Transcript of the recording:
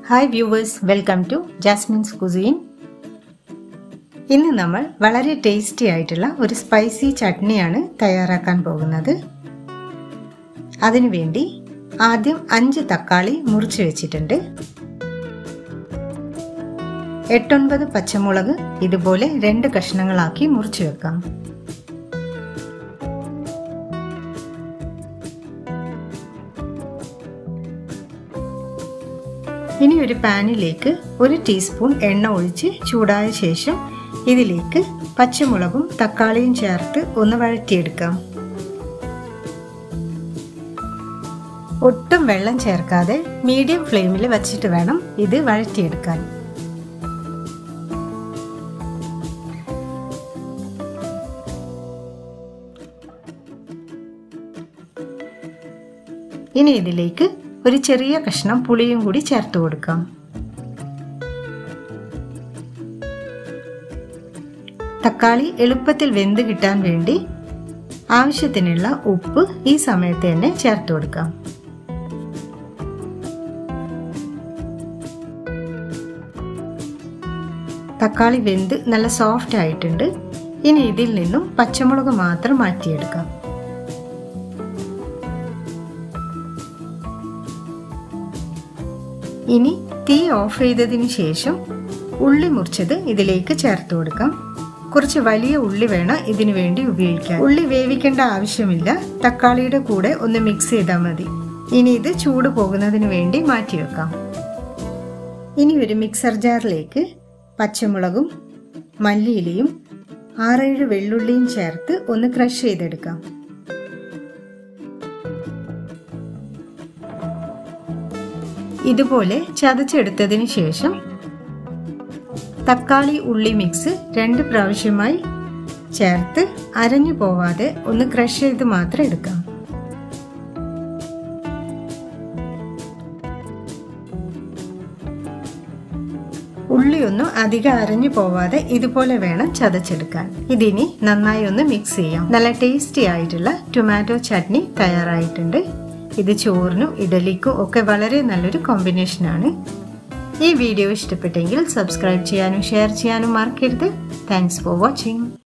hi viewers welcome to Jasmine's cuisine ഇന്ന് നമ്മൾ വളരെ ടേസ്റ്റി ആയിട്ടുള്ള ഒരു സ്പൈസി ചട്നിയാണ് തയ്യാറാക്കാൻ പോകുന്നത് അതിനുവേണ്ടി ആദ്യം അഞ്ച് തക്കാളി മുറിച്ച് വെച്ചിട്ടുണ്ട് എട്ടൊൻപത് പച്ചമുളക് ഇതുപോലെ രണ്ട് കഷ്ണങ്ങളാക്കി മുറിച്ച് വെക്കാം ഇനി ഒരു പാനിലേക്ക് ഒരു ടീസ്പൂൺ എണ്ണ ഒഴിച്ച് ചൂടായ ശേഷം ഇതിലേക്ക് പച്ചമുളകും തക്കാളിയും ചേർത്ത് ഒന്ന് വഴറ്റിയെടുക്കാം ഒട്ടും വെള്ളം ചേർക്കാതെ മീഡിയം ഫ്ലെയിമിൽ വച്ചിട്ട് വേണം ഇത് വഴറ്റിയെടുക്കാൻ ഇനി ഇതിലേക്ക് ഒരു ചെറിയ കഷ്ണം പുളിയും കൂടി ചേർത്ത് കൊടുക്കാം തക്കാളി എളുപ്പത്തിൽ വെന്ത് കിട്ടാൻ വേണ്ടി ആവശ്യത്തിനുള്ള ഉപ്പ് ഈ സമയത്ത് തന്നെ ചേർത്ത് കൊടുക്കാം തക്കാളി വെന്ത് നല്ല സോഫ്റ്റ് ആയിട്ടുണ്ട് ഇനി ഇതിൽ നിന്നും പച്ചമുളക് മാത്രം മാറ്റിയെടുക്കാം ഇനി തീ ഓഫ് ചെയ്തതിന് ശേഷം ഉള്ളി മുറിച്ചത് ഇതിലേക്ക് ചേർത്ത് കൊടുക്കാം കുറച്ച് വലിയ ഉള്ളി വേണം ഇതിനു വേണ്ടി ഉപയോഗിക്കാൻ ഉള്ളി വേവിക്കേണ്ട ആവശ്യമില്ല തക്കാളിയുടെ കൂടെ ഒന്ന് മിക്സ് ചെയ്താൽ മതി ഇനി ഇത് ചൂട് പോകുന്നതിന് വേണ്ടി മാറ്റിവെക്കാം ഇനി ഒരു മിക്സർ ജാറിലേക്ക് പച്ചമുളകും മല്ലിയിലയും ആറേഴ് വെള്ളുള്ളിയും ചേർത്ത് ഒന്ന് ക്രഷ് ചെയ്തെടുക്കാം ഇതുപോലെ ചതച്ചെടുത്തതിന് ശേഷം തക്കാളി ഉള്ളി മിക്സ് രണ്ട് പ്രാവശ്യമായി ചേർത്ത് അരഞ്ഞു പോവാതെ ഒന്ന് ക്രഷ് ചെയ്ത് മാത്രം എടുക്കാം ഉള്ളിയൊന്നും അധികം അരഞ്ഞു പോവാതെ ഇതുപോലെ വേണം ചതച്ചെടുക്കാൻ ഇതിനി നന്നായി ഒന്ന് മിക്സ് ചെയ്യാം നല്ല ടേസ്റ്റി ആയിട്ടുള്ള ടൊമാറ്റോ ചട്നി തയ്യാറായിട്ടുണ്ട് ഇത് ചോറിനും ഇഡലിക്കും ഒക്കെ വളരെ നല്ലൊരു കോമ്പിനേഷനാണ് ഈ വീഡിയോ ഇഷ്ടപ്പെട്ടെങ്കിൽ സബ്സ്ക്രൈബ് ചെയ്യാനും ഷെയർ ചെയ്യാനും മറക്കരുത് താങ്ക്സ് ഫോർ വാച്ചിങ്